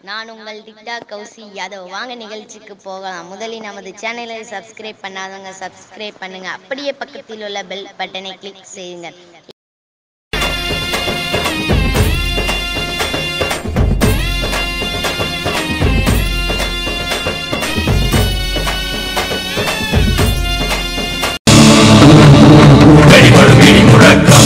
நான் உங்கள் டிக்டா கௌசி யாதவ் வாங்க நிகழ்ச்சிக்கு போகலாம் முதலில் நமது சேனலை சப்ஸ்கிரைப் பண்ணாதவங்க சப்ஸ்கிரைப் பண்ணுங்க அப்படியே பக்கத்தில் உள்ள பெல் பட்டனை கிளிக் செய்யுங்க வெடிபடும் இடி முழக்கம்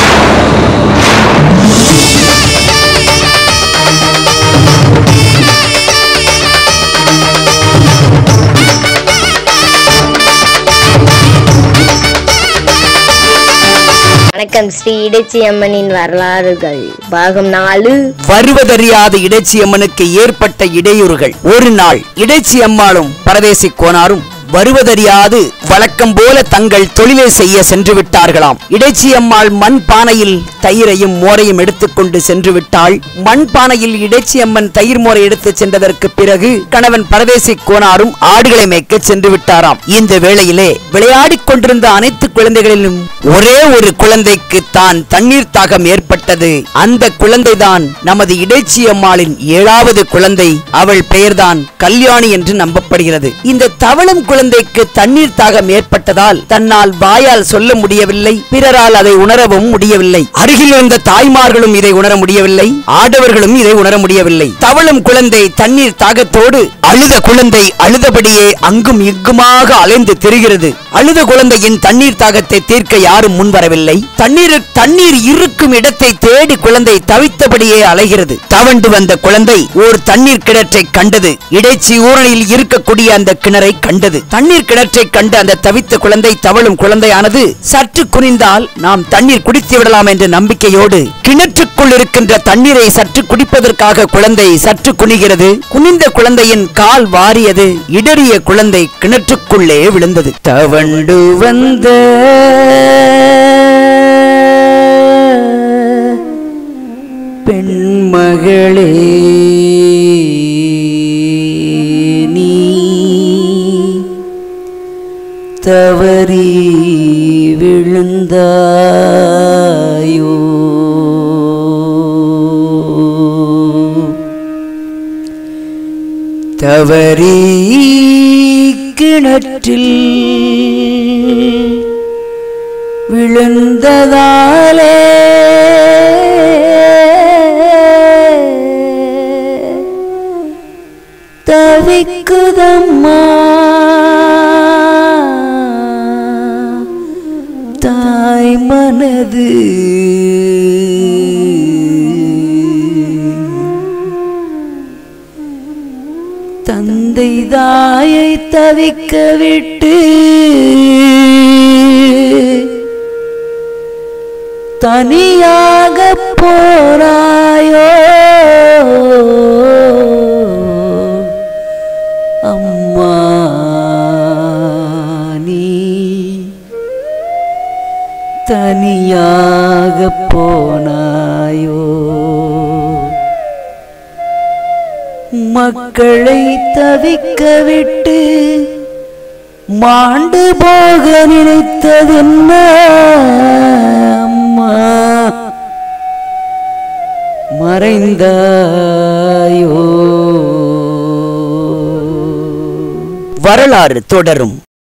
வணக்கம் ஸ்ரீ இடைச்சி அம்மனின் வரலாறுகள் பாகம் நாலு வருவதறியாத இடைச்சியம்மனுக்கு ஏற்பட்ட இடையூறுகள் ஒரு நாள் இடைச்சி அம்மாளும் பரதேசி கோனாரும் வருவதறியாது வழக்கம் போல தங்கள் தொழிலை செய்ய சென்று விட்டார்களாம் இடைச்சி அம்மாள் மண் பானையில் தயிரையும் மோரையும் எடுத்துக்கொண்டு சென்று விட்டாள் மண் பானையில் இடைச்சி அம்மன் தயிர் மோரை எடுத்து சென்றதற்கு பிறகு கணவன் பரதேசி கோனாரும் ஆடுகளை மேய்க்க சென்று விட்டாராம் இந்த வேளையிலே விளையாடிக் கொண்டிருந்த அனைத்து குழந்தைகளிலும் ஒரே ஒரு குழந்தைக்கு தான் தண்ணீர் தாகம் ஏற்பட்டது அந்த குழந்தைதான் நமது இடைச்சி அம்மாளின் ஏழாவது குழந்தை அவள் பெயர்தான் கல்யாணி என்று நம்பப்படுகிறது இந்த தவளம் குழந்தைக்கு தண்ணீர் தாகம் ஏற்பட்டதால் தன்னால் வாயால் சொல்ல முடியவில்லை பிறரால் அதை உணரவும் முடியவில்லை அருகில் இருந்த தாய்மார்களும் இதை உணர முடியவில்லை ஆடவர்களும் இதை உணர முடியவில்லை தவளம் குழந்தை தண்ணீர் தாகத்தோடு அழுத குழந்தை அழுதபடியே அங்கும் இங்குமாக அலைந்து திரிகிறது அழுத குழந்தையின் தண்ணீர் தாகத்தை தீர்க்க யாரும் முன்வரவில்லை தண்ணீர் தண்ணீர் இருக்கும் இடத்தை தேடி குழந்தை தவித்தபடியே அலைகிறது தவண்டு வந்த குழந்தை ஓர் தண்ணீர் கிணற்றை கண்டது இடைச்சி ஊரணியில் இருக்கக்கூடிய அந்த கிணறை கண்டது தண்ணீர் கிணற்றை கண்டு அந்த தவித்த குழந்தை தவழும் குழந்தையானது சற்று குனிந்தால் நாம் தண்ணீர் குடித்து விடலாம் என்ற நம்பிக்கையோடு கிணற்றுக்குள் இருக்கின்ற தண்ணீரை சற்று குடிப்பதற்காக குழந்தை சற்று குனிகிறது குனிந்த குழந்தையின் கால் வாரியது இடறிய குழந்தை கிணற்றுக்குள்ளே விழுந்தது தவண்டு வந்த பெண்மகளே நீ தவறி விழுந்தாயோ தவறி கிணற்றில் விழுந்ததாலே தவிக்குதம்மா தாய் மனது தந்தை தாயை தவிக்க விட்டு தனியாக போராயோ அம்மா நீ தனியாக போனாயோ மக்களை தவிக்க விட்டு மாண்டு போக நினைத்ததென்ன அம்மா மறைந்தாயோ வரலாறு தொடரும்